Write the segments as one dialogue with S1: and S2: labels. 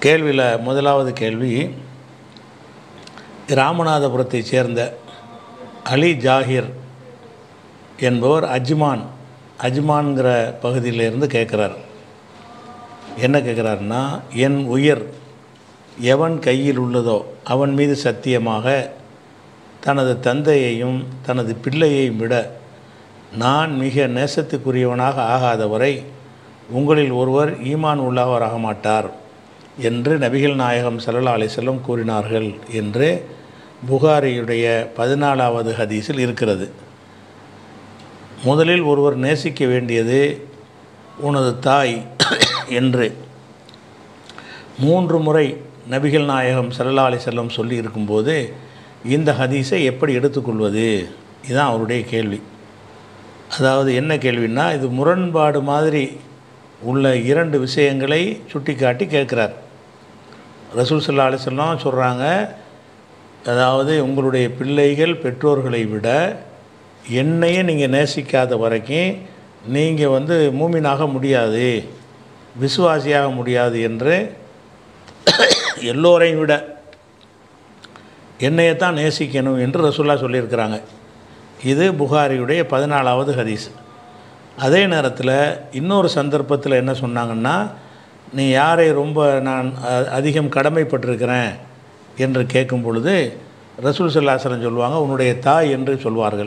S1: கேள்வியில் முதலாவது கேள்வி ராமநாதபுரத்தைச் சேர்ந்த அலி ஜாகிர் என்பவர் அஜ்மான் அஜ்மான்கிற பகுதியிலிருந்து கேட்குறார் என்ன கேட்குறாருன்னா என் உயிர் எவன் கையில் உள்ளதோ அவன் மீது சத்தியமாக தனது தந்தையையும் தனது பிள்ளையையும் விட நான் மிக நேசத்துக்குரியவனாக ஆகாதவரை உங்களில் ஒருவர் ஈமான் உள்ளவராக மாட்டார் என்று நபிகள் நாயகம் ஸல்லல்லாஹு அலைஹி வஸல்லம் கூறினார்கள் என்று புகாரியுடைய பதினாலாவது ஹதீஸில் இருக்கிறது முதலில் ஒருவர் நேசிக்க வேண்டியது உனது தாய் என்று மூன்று முறை நபிகள் நாயகம் ஸல்லல்லாஹு அலைஹி வஸல்லம் சொல்லி இருக்கும்போது இந்த ஹதீஸை எப்படி எடுத்துக்கொள்வது இதுதான் அவருடைய கேள்வி அதாவது என்ன கேள்வின்னா இது முரண்பாடு மாதிரி உள்ள இரண்டு விஷயங்களை சுட்டிக்காட்டி கேட்குறார் ரசூல் சல்லா அலிஸ்லாம் சொல்கிறாங்க அதாவது உங்களுடைய பிள்ளைகள் பெற்றோர்களை விட என்னையே நீங்கள் நேசிக்காத வரைக்கும் நீங்கள் வந்து மூமினாக முடியாது விசுவாசியாக முடியாது என்று எல்லோரையும் விட என்னையை தான் நேசிக்கணும் என்று ரசூல்லா சொல்லியிருக்கிறாங்க இது புகாரியுடைய பதினாலாவது ஹதீஸ் அதே நேரத்தில் இன்னொரு சந்தர்ப்பத்தில் என்ன சொன்னாங்கன்னா நீ யாரை ரொம்ப நான் அ- அதிகம் கடமைப்பட்டிருக்கிறேன் என்று கேட்கும் பொழுது ரசூல் சல்லாசலம் சொல்லுவாங்க உன்னுடைய தாய் என்று சொல்வார்கள்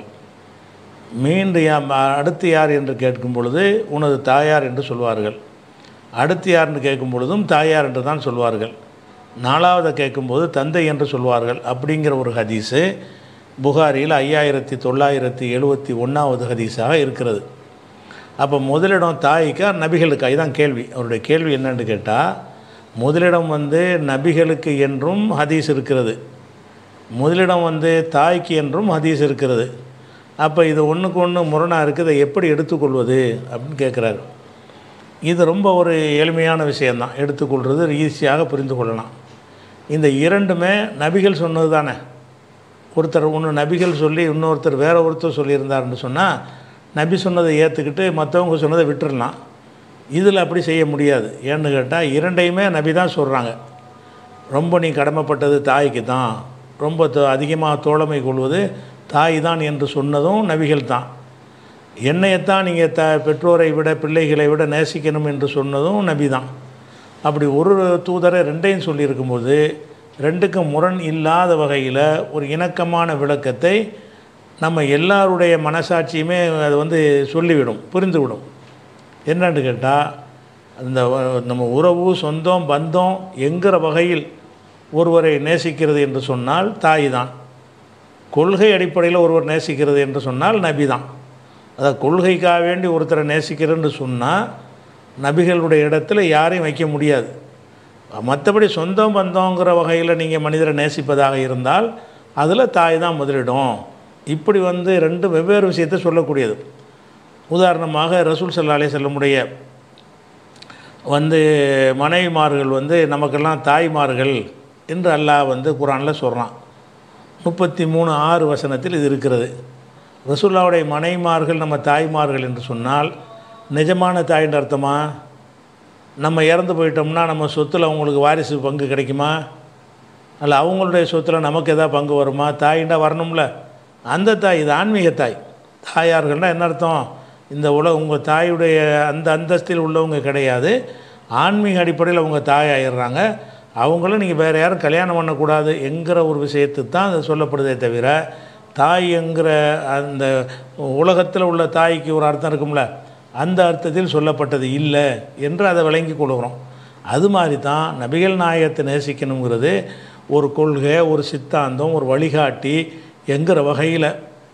S1: மீண்டு யா- அடுத்து யார் என்று கேட்கும் பொழுது உனது தாயார் என்று சொல்வார்கள் அடுத்து யார்னு கேட்கும் பொழுதும் தாயார் என்று தான் சொல்வார்கள் நாலாவதை கேட்கும்போது தந்தை என்று சொல்வார்கள் அப்படிங்கிற ஒரு ஹதீஸு புகாரியில் ஐயாயிரத்தி தொள்ளாயிரத்தி எழுபத்தி ஒன்றாவது ஹதீஸாக இருக்கிறது அப்போ முதலிடம் தாய்க்கா நபிகளுக்கா இதுதான் கேள்வி அவருடைய கேள்வி என்னன்னு கேட்டால் முதலிடம் வந்து நபிகளுக்கு என்றும் ஹதீஸ் இருக்கிறது முதலிடம் வந்து தாய்க்கு என்றும் ஹதீஸ் இருக்கிறது அப்போ இது ஒன்றுக்கு ஒன்று முரணாக இருக்குது இதை எப்படி எடுத்துக்கொள்வது அப்படின்னு கேட்குறாரு இது ரொம்ப ஒரு எளிமையான விஷயந்தான் எடுத்துக்கொள்வது ஈஸியாக புரிந்து கொள்ளலாம் இந்த இரண்டுமே நபிகள் சொன்னது தானே ஒருத்தர் ஒன்று நபிகள் சொல்லி இன்னொருத்தர் வேற ஒருத்தர் சொல்லியிருந்தாருன்னு சொன்னால் நபி சொன்னதை ஏற்றுக்கிட்டு மற்றவங்க சொன்னதை விட்டுறலாம் இதில் அப்படி செய்ய முடியாது ஏன்னு கேட்டால் இரண்டையுமே நபி தான் சொல்கிறாங்க ரொம்ப நீ கடமைப்பட்டது தாய்க்கு தான் ரொம்ப தோ- அதிகமாக தோழமை கொள்வது தாய் தான் என்று சொன்னதும் நபிகள் தான் என்னையத்தான் நீங்கள் த பெற்றோரை விட பிள்ளைகளை விட நேசிக்கணும் என்று சொன்னதும் நபி தான் அப்படி ஒரு தூதரை ரெண்டையும் சொல்லியிருக்கும்போது ரெண்டுக்கும் முரண் இல்லாத வகையில் ஒரு இணக்கமான விளக்கத்தை நம்ம எல்லாருடைய மனசாட்சியுமே அது வந்து சொல்லிவிடும் புரிந்துவிடும் என்னன்னு கேட்டால் அந்த வ- நம்ம உறவு சொந்தம் பந்தம் என்கிற வகையில் ஒருவரை நேசிக்கிறது என்று சொன்னால் தாய் தான் கொள்கை அடிப்படையில் ஒருவர் நேசிக்கிறது என்று சொன்னால் நபி தான் அதாவது கொள்கைக்காக வேண்டி ஒருத்தரை நேசிக்கிறேன்னு சொன்னால் நபிகளுடைய இடத்துல யாரையும் வைக்க முடியாது மற்றபடி சொந்தம் பந்தங்கிற வகையில் நீங்கள் மனிதரை நேசிப்பதாக இருந்தால் அதில் தாய் தான் முதலிடும் இப்படி வந்து ரெண்டு வெவ்வேறு விஷயத்தை சொல்லக்கூடியது உதாரணமாக ரசூல் சல்லா அலைஹி செல்லமுடைய வந்து மனைவிமார்கள் வந்து நமக்கெல்லாம் தாய்மார்கள் என்று அல்லாஹ் வந்து குரானில் சொல்கிறான் முப்பத்தி மூணு ஆறு வசனத்தில் இது இருக்கிறது ரசூல்லாவுடைய மனைவிமார்கள் நம்ம தாய்மார்கள் என்று சொன்னால் நிஜமான தாயின்ற அர்த்தமா நம்ம இறந்து போயிட்டோம்னா நம்ம சொத்தில் அவங்களுக்கு வாரிசு பங்கு கிடைக்குமா அல்ல அவங்களுடைய சொத்தில் நமக்கு எதாவது பங்கு வருமா தாயிண்டா வரணும்ல அந்த தாய் இது ஆன்மீக தாய் தாயார்கள்னால் என்ன அர்த்தம் இந்த உல உங்கள் தாயுடைய அந்த அந்தஸ்தில் உள்ளவங்க கிடையாது ஆன்மீக அடிப்படையில் அவங்க தாய் ஆயிடுறாங்க அவங்களும் நீங்கள் வேறு யாரும் கல்யாணம் பண்ணக்கூடாது என்கிற ஒரு விஷயத்துக்கு தான் அது சொல்லப்படுதே தவிர தாய் என்கிற அந்த உலகத்தில் உள்ள தாய்க்கு ஒரு அர்த்தம் இருக்கும்ல அந்த அர்த்தத்தில் சொல்லப்பட்டது இல்லை என்று அதை விளங்கி கொள்கிறோம் அது மாதிரி தான் நபிகள் நாயகத்தை நேசிக்கணுங்கிறது ஒரு கொள்கை ஒரு சித்தாந்தம் ஒரு வழிகாட்டி என்கிற வகையில்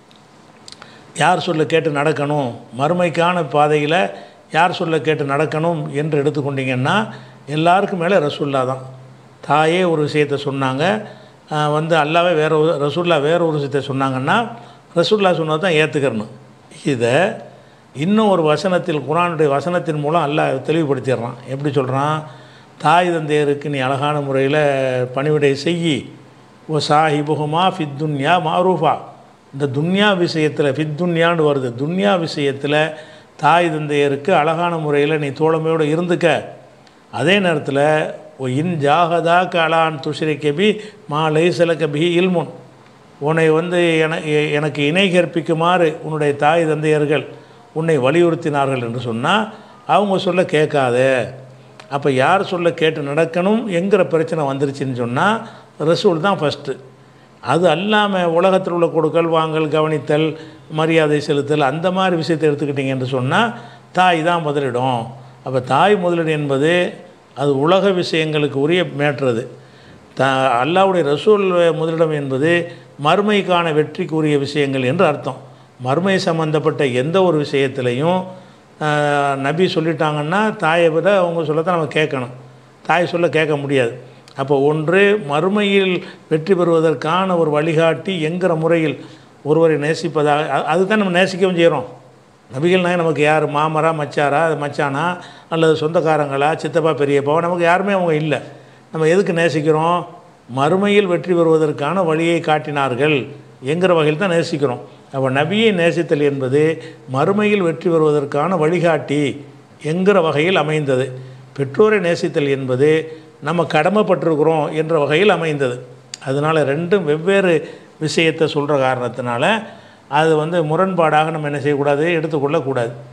S1: யார் சொல்ல கேட்டு நடக்கணும் மறுமைக்கான பாதையில் யார் சொல்ல கேட்டு நடக்கணும் என்று எடுத்துக்கொண்டீங்கன்னா எல்லாருக்கும் மேலே ரசூல்லா தான் தாயே ஒரு விஷயத்தை சொன்னாங்க ஆஹ் வந்து அல்லாவே வேற ஒரு ரசூல்லா வேற ஒரு விஷயத்தை சொன்னாங்கன்னா ரசூல்லா சொன்னது தான் ஏற்றுக்கிறணும் இதை இன்னும் ஒரு வசனத்தில் குரானுடைய வசனத்தின் மூலம் அல்லாஹ் தெளிவுபடுத்திடுறான் எப்படி சொல்கிறான் தாய் தந்தையருக்கு நீ அழகான முறையில் பணிவிடை செய்யி ஓ சாஹிபுகுமா ஃபித் துன்யா மாரூஃபா இந்த துன்யா விஷயத்தில் ஃபித் துன்யான்னு வருது துன்யா விஷயத்தில் தாய் தந்தையருக்கு அழகான முறையில் நீ தோழமையோடு இருந்துக்க அதே நேரத்தில் ஓ இன் ஜாகதா கலான் துஷரி கபி மா லைசல கபி இல்முன் உன்னை வந்து என எ- எனக்கு இணை கற்பிக்குமாறு உன்னுடைய தாய் தந்தையர்கள் உன்னை வலியுறுத்தினார்கள் என்று சொன்னால் அவங்க சொல்ல கேட்காத அப்போ யார் சொல்ல கேட்டு நடக்கணும் என்கிற பிரச்சனை வந்துருச்சுன்னு சொன்னால் ரசூல் தான் ஃபஸ்ட்டு அது அல்லாமல் உலகத்தில் உள்ள கொடுக்கல் வாங்கல் கவனித்தல் மரியாதை செலுத்தல் அந்த மாதிரி விஷயத்தை எடுத்துக்கிட்டீங்கன்னு சொன்னால் தாய் தான் முதலிடம் அப்போ தாய் முதலீடு என்பது அது உலக விஷயங்களுக்கு உரிய மேற்றது த அல்லாவுடைய ரசூல் முதலிடம் என்பது மறுமைக்கான வெற்றிக்குரிய விஷயங்கள் என்று அர்த்தம் மறுமை சம்பந்தப்பட்ட எந்த ஒரு விஷயத்திலையும் ஆஹ், நபி சொல்லிட்டாங்கன்னா தாயை விட அவங்க சொல்லத்தான் நம்ம கேட்கணும் தாய் சொல்ல கேட்க முடியாது அப்போ ஒன்று மறுமையில் வெற்றி பெறுவதற்கான ஒரு வழிகாட்டி என்கிற முறையில் ஒருவரை நேசிப்பதாக அ- அதுதான் நம்ம நேசிக்கவும் செய்கிறோம் நபிகள்னா நமக்கு யார் மாமரா மச்சாரா மச்சானா அல்லது சொந்தக்காரங்களா சித்தப்பா பெரியப்பாவா நமக்கு யாருமே அவங்க இல்லை நம்ம எதுக்கு நேசிக்கிறோம் மறுமையில் வெற்றி பெறுவதற்கான வழியை காட்டினார்கள் என்கிற வகையில் தான் நேசிக்கிறோம் அப்போ நபியை நேசித்தல் என்பது மறுமையில் வெற்றி பெறுவதற்கான வழிகாட்டி என்கிற வகையில் அமைந்தது பெற்றோரை நேசித்தல் என்பது நம்ம கடமைப்பட்டிருக்கிறோம் என்ற வகையில் அமைந்தது அதனால் ரெண்டும் வெவ்வேறு விஷயத்தை சொல்கிற காரணத்தினால அது வந்து முரண்பாடாக நம்ம என்ன செய்யக்கூடாது எடுத்துக்கொள்ளக்கூடாது